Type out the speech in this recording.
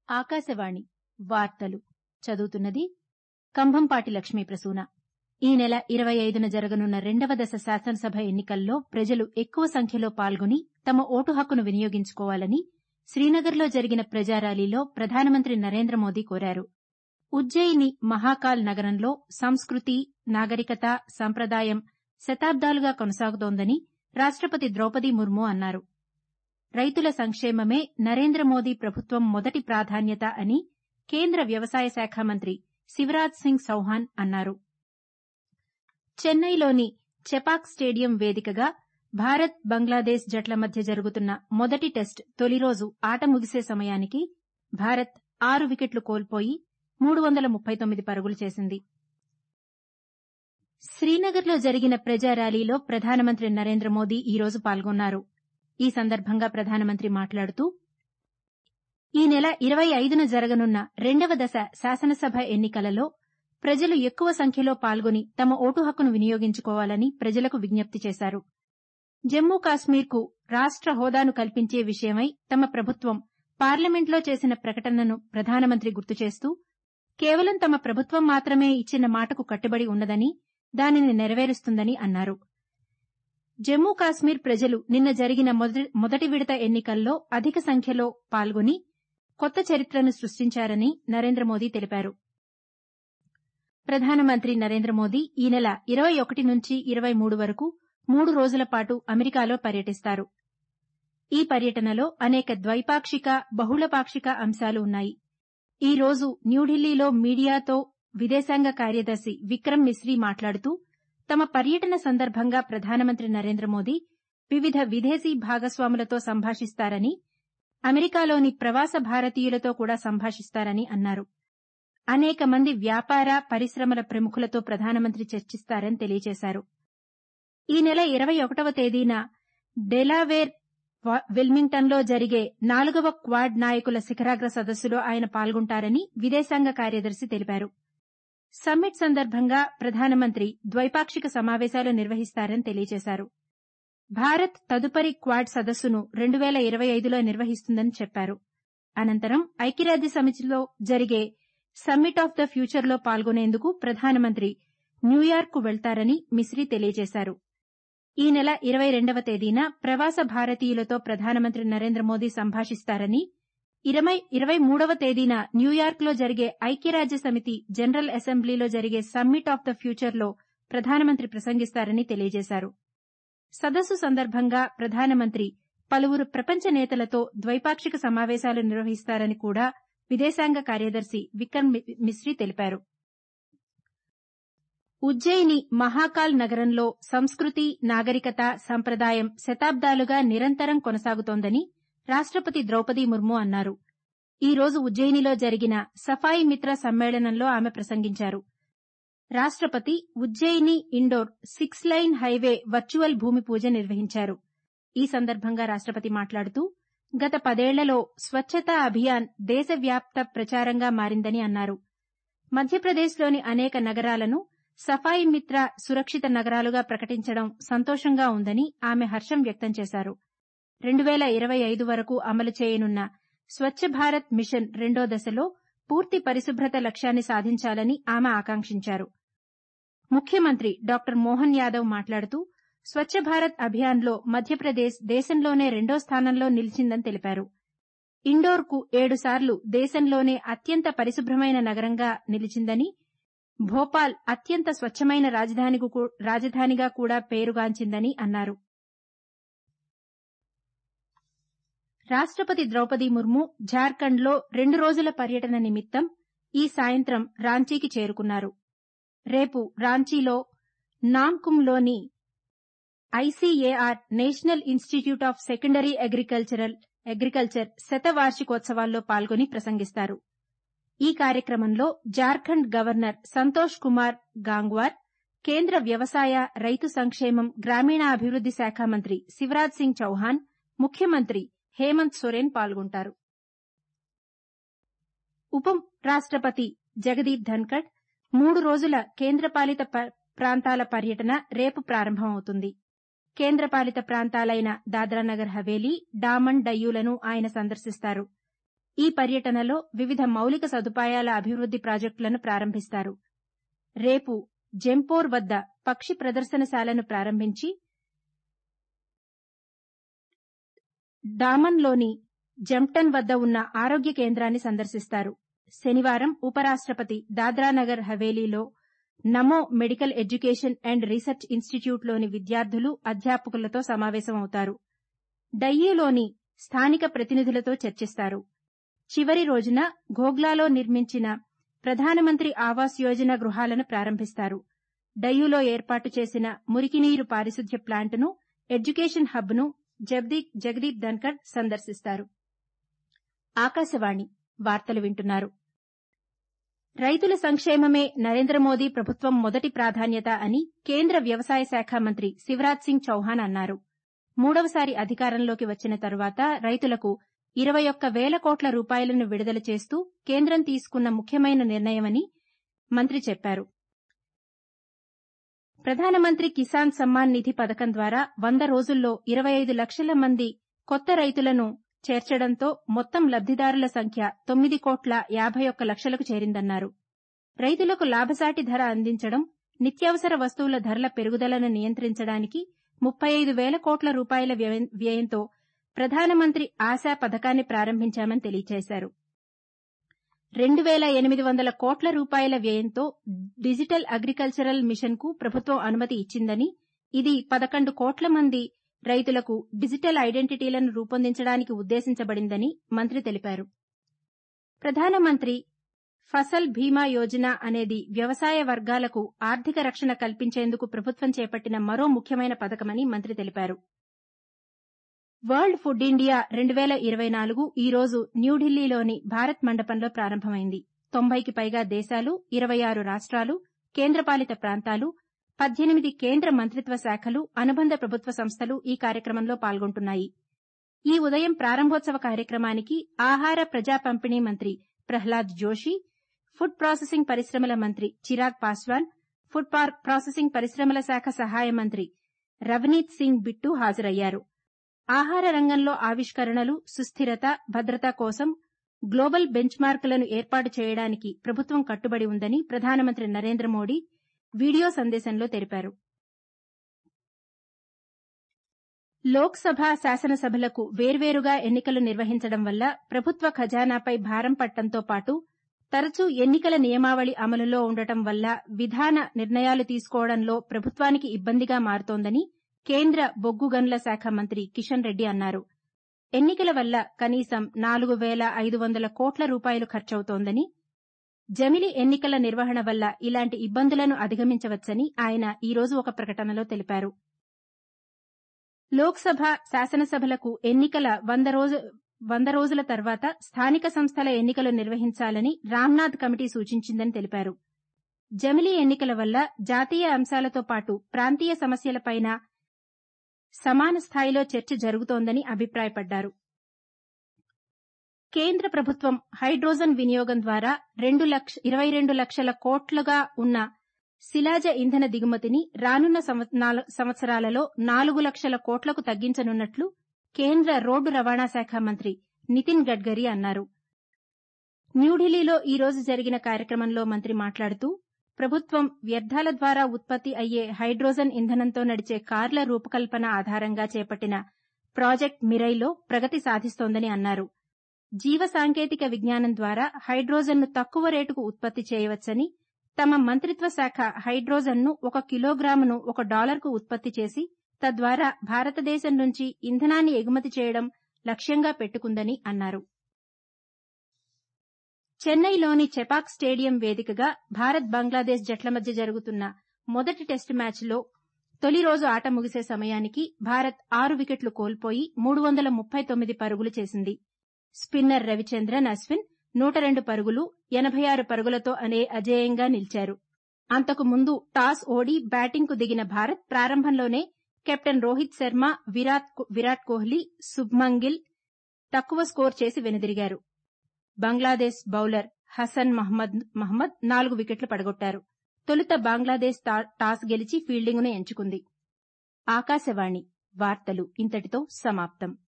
ఆకాశవాణి వార్తలు చదువుతున్నది కంభంపాటి లక్ష్మీ ప్రసూన ఈ నెల ఇరవై ఐదున జరగనున్న రెండవ దశ శాసనసభ ఎన్నికల్లో ప్రజలు ఎక్కువ సంఖ్యలో పాల్గొని తమ ఓటు హక్కును వినియోగించుకోవాలని శ్రీనగర్లో జరిగిన ప్రజా ర్యాలీలో ప్రధానమంత్రి నరేంద్ర మోదీ కోరారు ఉజ్జయిని మహాకాల్ నగరంలో సంస్కృతి నాగరికత సంప్రదాయం శతాబ్దాలుగా కొనసాగుతోందని రాష్టపతి ద్రౌపది ముర్ము అన్నారు రైతుల సంక్షేమమే నరేంద్ర మోదీ ప్రభుత్వం మొదటి ప్రాధాన్యత అని కేంద్ర వ్యవసాయ శాఖ మంత్రి శివరాజ్ సింగ్ చౌహాన్ అన్నారు చెన్నైలోని చెపాక్ స్టేడియం వేదికగా భారత్ బంగ్లాదేశ్ జట్ల మధ్య జరుగుతున్న మొదటి టెస్ట్ తొలి రోజు ఆట ముగిసే సమయానికి భారత్ ఆరు వికెట్లు కోల్పోయి మూడు వందల ముప్పై తొమ్మిది పరుగులు చేసింది శ్రీనగర్లో జరిగిన ప్రజా ర్యాలీలో ప్రధానమంత్రి నరేంద్ర మోదీ ఈ రోజు పాల్గొన్నారు ఈ సందర్భంగా ప్రధానమంత్రి మాట్లాడుతూ ఈ నెల ఇరవై ఐదున జరగనున్న రెండవ దశ శాసనసభ ఎన్నికలలో ప్రజలు ఎక్కువ సంఖ్యలో పాల్గొని తమ ఓటు హక్కును వినియోగించుకోవాలని ప్రజలకు విజ్ఞప్తి చేశారు జమ్మూ కాశ్మీర్కు రాష్ట హోదాను కల్పించే విషయమై తమ ప్రభుత్వం పార్లమెంట్లో చేసిన ప్రకటనను ప్రధానమంత్రి గుర్తు చేస్తూ కేవలం తమ ప్రభుత్వం మాత్రమే ఇచ్చిన మాటకు కట్టుబడి ఉన్నదని దానిని నెరవేరుస్తుందని అన్నారు జమ్మూ కాశ్మీర్ ప్రజలు నిన్న జరిగిన మొదటి విడత ఎన్నికల్లో అధిక సంఖ్యలో పాల్గొని కొత్త చరిత్రను సృష్టించారని నరేంద్ర మోదీ తెలిపారు ప్రధానమంత్రి నరేంద్ర మోదీ ఈ నెల ఇరవై ఒకటి నుంచి ఇరవై మూడు వరకు మూడు రోజుల పాటు అమెరికాలో పర్యటిస్తారు ఈ పర్యటనలో అనేక ద్వైపాక్షిక బహుళపాక్షిక అంశాలు ఉన్నాయి ఈ రోజు న్యూఢిల్లీలో మీడియాతో విదేశాంగ కార్యదర్శి విక్రమ్ మిస్రీ మాట్లాడుతూ తమ పర్యటన సందర్భంగా ప్రధానమంత్రి నరేంద్ర మోదీ వివిధ విదేశీ భాగస్వాములతో సంభాషిస్తారని అమెరికాలోని ప్రవాస భారతీయులతో కూడా సంభాషిస్తారని అన్నారు అనేక మంది వ్యాపార పరిశ్రమల ప్రముఖులతో ప్రధానమంత్రి చర్చిస్తారని తెలియజేశారు ఈ నెల ఇరవై ఒకటవ తేదీన డెలావేర్ విల్మింగ్టన్లో జరిగే నాలుగవ క్వాడ్ నాయకుల శిఖరాగ్ర సదస్సులో ఆయన పాల్గొంటారని విదేశాంగ కార్యదర్శి తెలిపారు సమ్మిట్ సందర్భంగా ప్రధానమంత్రి ద్వైపాక్షిక సమావేశాలు నిర్వహిస్తారని తెలియజేశారు భారత్ తదుపరి క్వాడ్ సదస్సును రెండు వేల ఇరవై ఐదులో నిర్వహిస్తుందని చెప్పారు అనంతరం ఐక్యరాజ్య సమితిలో జరిగే సమ్మిట్ ఆఫ్ ద ఫ్యూచర్లో పాల్గొనేందుకు ప్రధానమంత్రి న్యూయార్క్ కు వెళ్తారని మిస్రీ తెలియజేశారు ఈ నెల ఇరవై రెండవ తేదీన ప్రవాస భారతీయులతో ప్రధానమంత్రి నరేంద్ర మోదీ సంభాషిస్తారని ఇరవై మూడవ తేదీన న్యూయార్క్లో జరిగే ఐక్యరాజ్య సమితి జనరల్ అసెంబ్లీలో జరిగే సమ్మిట్ ఆఫ్ ద ఫ్యూచర్లో ప్రధానమంత్రి ప్రసంగిస్తారని తెలియజేశారు సదస్సు సందర్భంగా ప్రధానమంత్రి పలువురు ప్రపంచ నేతలతో ద్వైపాక్షిక సమావేశాలు నిర్వహిస్తారని కూడా విదేశాంగ కార్యదర్శి విక్రమ్ మిస్రీ తెలిపారు ఉజ్జయిని మహాకాల్ నగరంలో సంస్కృతి నాగరికత సంప్రదాయం శతాబ్దాలుగా నిరంతరం కొనసాగుతోందని రాష్టపతి ద్రౌపది ముర్ము అన్నారు ఈ రోజు ఉజ్జయినిలో జరిగిన సఫాయి మిత్ర సమ్మేళనంలో ఆమె ప్రసంగించారు రాష్టపతి Ujjaini Indore six lane highway virtual భూమి పూజ నిర్వహించారు ఈ సందర్భంగా రాష్టపతి మాట్లాడుతూ గత పదేళ్లలో స్వచ్ఛతా అభియాన్ దేశవ్యాప్త ప్రచారంగా మారిందని అన్నారు మధ్యప్రదేశ్లోని అనేక నగరాలను సఫాయి మిత్ర సురక్షిత నగరాలుగా ప్రకటించడం సంతోషంగా ఉందని ఆమె హర్షం వ్యక్తం చేశారు రెండు వేల ఇరవై ఐదు వరకు అమలు చేయనున్న స్వచ్ఛ భారత్ మిషన్ రెండో దశలో పూర్తి పరిశుభ్రత లక్ష్యాన్ని సాధించాలని ఆమె ఆకాంక్షించారు ముఖ్యమంత్రి డాక్టర్ మోహన్ యాదవ్ మాట్లాడుతూ స్వచ్ఛ భారత్ అభియాన్లో మధ్యప్రదేశ్ దేశంలోనే రెండో స్థానంలో నిలిచిందని తెలిపారు ఇండోర్కు ఏడుసార్లు దేశంలోనే అత్యంత పరిశుభ్రమైన నగరంగా నిలిచిందని భోపాల్ అత్యంత స్వచ్ఛమైన రాజధానిగా కూడా పేరుగాంచిందని అన్నారు రాష్టపతి ద్రౌపది ముర్ము జార్ఖండ్లో రెండు రోజుల పర్యటన నిమిత్తం ఈ సాయంత్రం రాంచీకి చేరుకున్నారు రేపు రాంచీలో నామ్కుమ్లోని ICAR national institute of secondary agricultural agriculture శతవార్షికోత్సవాల్లో పాల్గొని ప్రసంగిస్తారు ఈ కార్యక్రమంలో జార్ఖండ్ గవర్నర్ సంతోష్ కుమార్ గాంగ్వార్ కేంద్ర వ్యవసాయ రైతు సంక్షేమం గ్రామీణాభివృద్ది శాఖ మంత్రి శివరాజ్ సింగ్ చౌహాన్ ముఖ్యమంత్రి హేమంత్ సోరెన్ పాల్గొంటారు ఉప రాష్టపతి జగదీప్ ధన్కడ్ మూడు రోజుల కేంద్రపాలిత ప్రాంతాల పర్యటన రేపు ప్రారంభమవుతుంది కేంద్రపాలిత ప్రాంతాలైన దాద్రానగర్ హవేలీ డామన్ డయ్యూలను ఆయన సందర్శిస్తారు ఈ పర్యటనలో వివిధ మౌలిక సదుపాయాల అభివృద్ది ప్రాజెక్టులను ప్రారంభిస్తారు రేపు జెంపోర్ వద్ద పక్షి ప్రదర్శనశాలను ప్రారంభించి డామన్లోని జంప్టన్ వద్ద ఉన్న ఆరోగ్య కేంద్రాన్ని సందర్శిస్తారు శనివారం ఉపరాష్టపతి దాద్రానగర్ హవేలీలో Namo medical education and research ఇన్స్టిట్యూట్లోని విద్యార్థులు అధ్యాపకులతో సమావేశమవుతారు డయ్యూలోని స్థానిక ప్రతినిధులతో చర్చిస్తారు చివరి రోజున ఘోగ్లాలో నిర్మించిన ప్రధానమంత్రి ఆవాస్ యోజన గృహాలను ప్రారంభిస్తారు డయ్యూలో ఏర్పాటు చేసిన మురికినీరు పారిశుధ్య ప్లాంటును ఎడ్యుకేషన్ హబ్ను జగదీప్ జగదీప్ ధన్కర్ సందర్శిస్తారు ఆకాశవాణి వార్తలు వింటున్నారు రైతుల సంక్షేమమే నరేంద్ర మోదీ ప్రభుత్వం మొదటి ప్రాధాన్యత అని కేంద్ర వ్యవసాయ శాఖ మంత్రి శివరాజ్ సింగ్ చౌహాన్ అన్నారు మూడవసారి అధికారంలోకి వచ్చిన తరువాత రైతులకు ఇరవై ఒక్క వేల కోట్ల రూపాయలను విడుదల చేస్తూ కేంద్రం తీసుకున్న ముఖ్యమైన నిర్ణయమని మంత్రి చెప్పారు ప్రధానమంత్రి కిసాన్ సమ్మాన్ నిధి పథకం ద్వారా వంద రోజుల్లో ఇరవై ఐదు లక్షల మంది కొత్త రైతులను చేర్చడంతో మొత్తం లబ్దిదారుల సంఖ్య తొమ్మిది కోట్ల యాభై ఒక్క లక్షలకు చేరిందన్నారు రైతులకు లాభసాటి ధర అందించడం నిత్యావసర వస్తువుల ధరల పెరుగుదలను నియంత్రించడానికి ముప్పై ఐదు వేల కోట్ల రూపాయల వ్యయంతో ప్రధానమంత్రి ఆశా పథకాన్ని ప్రారంభించామని తెలియజేశారు రెండు వేల ఎనిమిది వందల కోట్ల రూపాయల వ్యయంతో డిజిటల్ అగ్రికల్చరల్ మిషన్కు ప్రభుత్వం అనుమతి ఇచ్చిందని ఇది పదకొండు కోట్ల మంది రైతులకు డిజిటల్ ఐడెంటిటీలను రూపొందించడానికి ఉద్దేశించబడిందని మంత్రి తెలిపారు ప్రధానమంత్రి ఫసల్ బీమా యోజన అనేది వ్యవసాయ వర్గాలకు ఆర్థిక రక్షణ కల్పించేందుకు ప్రభుత్వం చేపట్టిన మరో ముఖ్యమైన పథకమని మంత్రి తెలిపారు వరల్డ్ ఫుడ్ ఇండియా రెండు వేల ఇరవై నాలుగు ఈ రోజు న్యూఢిల్లీలోని భారత్ మండపంలో ప్రారంభమైంది తొంభైకి పైగా దేశాలు ఇరవై ఆరు రాష్ట్రాలు కేంద్రపాలిత ప్రాంతాలు పద్దెనిమిది కేంద్ర మంత్రిత్వ శాఖలు అనుబంధ ప్రభుత్వ సంస్థలు ఈ కార్యక్రమంలో పాల్గొంటున్నాయి ఈ ఉదయం ప్రారంభోత్సవ కార్యక్రమానికి ఆహార ప్రజా పంపిణీ మంత్రి ప్రహ్లాద్ జోషి ఫుడ్ ప్రాసెసింగ్ పరిశ్రమల మంత్రి చిరాగ్ పాస్వాన్ ఫుడ్ ప్రాసెసింగ్ పరిశ్రమల శాఖ సహాయ మంత్రి రవనీత్ సింగ్ బిట్టు హాజరయ్యారు ఆహార రంగంలో ఆవిష్కరణలు సుస్థిరత భద్రత కోసం గ్లోబల్ బెంచ్మార్కులను ఏర్పాటు చేయడానికి ప్రభుత్వం కట్టుబడి ఉందని ప్రధానమంత్రి నరేంద్ర మోదీ వీడియో సందేశంలో తెలిపారు లోక్సభ శాసనసభలకు వేర్వేరుగా ఎన్నికలు నిర్వహించడం వల్ల ప్రభుత్వ ఖజానాపై భారం పట్టడంతో పాటు తరచూ ఎన్నికల నియమావళి అమలులో ఉండటం వల్ల విధాన నిర్ణయాలు తీసుకోవడంలో ప్రభుత్వానికి ఇబ్బందిగా మారుతోందని కేంద్ర బొగ్గు గనుల శాఖ మంత్రి కిషన్ రెడ్డి అన్నారు ఎన్నికల వల్ల కనీసం నాలుగు వేల ఐదు వందల కోట్ల రూపాయలు ఖర్చవుతోందని జమిలి ఎన్నికల నిర్వహణ వల్ల ఇలాంటి ఇబ్బందులను అధిగమించవచ్చని ఆయన ఈ రోజు ఒక ప్రకటనలో తెలిపారు లోక్సభ శాసనసభలకు ఎన్నికల వంద రోజు వంద రోజుల తర్వాత స్థానిక సంస్థల ఎన్నికలు నిర్వహించాలని రామ్నాథ్ కమిటీ సూచించిందని తెలిపారు జమిలీ ఎన్నికల వల్ల జాతీయ అంశాలతో పాటు ప్రాంతీయ సమస్యలపైన సమాన స్థాయిలో చర్చ జరుగుతోందని అభిప్రాయపడ్డారు కేంద్ర ప్రభుత్వం హైడ్రోజన్ వినియోగం ద్వారా రెండు లక్ష ఇరవై రెండు లక్షల కోట్లుగా ఉన్న శిలాజ ఇంధన దిగుమతిని రానున్న సంవత్సరాలలో నాలుగు లక్షల కోట్లకు తగ్గించనున్నట్లు కేంద్ర రోడ్డు రవాణా శాఖ మంత్రి నితిన్ గడ్కరీ అన్నారు న్యూఢిల్లీలో ఈ రోజు జరిగిన కార్యక్రమంలో మంత్రి మాట్లాడుతూ ప్రభుత్వం వ్యర్థాల ద్వారా ఉత్పత్తి అయ్యే హైడ్రోజన్ ఇంధనంతో నడిచే కార్ల రూపకల్పన ఆధారంగా చేపట్టిన ప్రాజెక్ట్ మిరైలో ప్రగతి సాధిస్తోందని అన్నారు జీవ సాంకేతిక విజ్ఞానం ద్వారా హైడ్రోజన్ను తక్కువ రేటుకు ఉత్పత్తి చేయవచ్చని తమ మంత్రిత్వ శాఖ హైడ్రోజన్ను ఒక కిలోగ్రామును ఒక డాలర్కు ఉత్పత్తి చేసి తద్వారా భారతదేశం నుంచి ఇంధనాన్ని ఎగుమతి చేయడం లక్ష్యంగా పెట్టుకుందని అన్నారు చెన్నైలోని చెపాక్ స్టేడియం వేదికగా భారత్ బంగ్లాదేశ్ జట్ల మధ్య జరుగుతున్న మొదటి టెస్టు మ్యాచ్లో తొలి రోజు ఆట ముగిసే సమయానికి భారత్ ఆరు వికెట్లు కోల్పోయి మూడు వందల ముప్పై తొమ్మిది పరుగులు చేసింది స్పిన్నర్ రవిచంద్రన్ అశ్విన్ నూట రెండు పరుగులు ఎనభై ఆరు పరుగులతో అనే అజేయంగా నిలిచారు అంతకు ముందు టాస్ ఓడి బ్యాటింగ్కు దిగిన భారత్ ప్రారంభంలోనే కెప్టెన్ రోహిత్ శర్మ విరాట్ కోహ్లీ శుభ్మన్ గిల్ తక్కువ స్కోర్ చేసి వెనుదిరిగారు బంగ్లాదేశ్ బౌలర్ హసన్ మహ్మద్ మహ్మద్ నాలుగు వికెట్లు పడగొట్టారు తొలుత బంగ్లాదేశ్ టాస్ గెలిచి ఫీల్డింగును ఎంచుకుంది ఆకాశవాణి వార్తలు ఇంతటితో సమాప్తం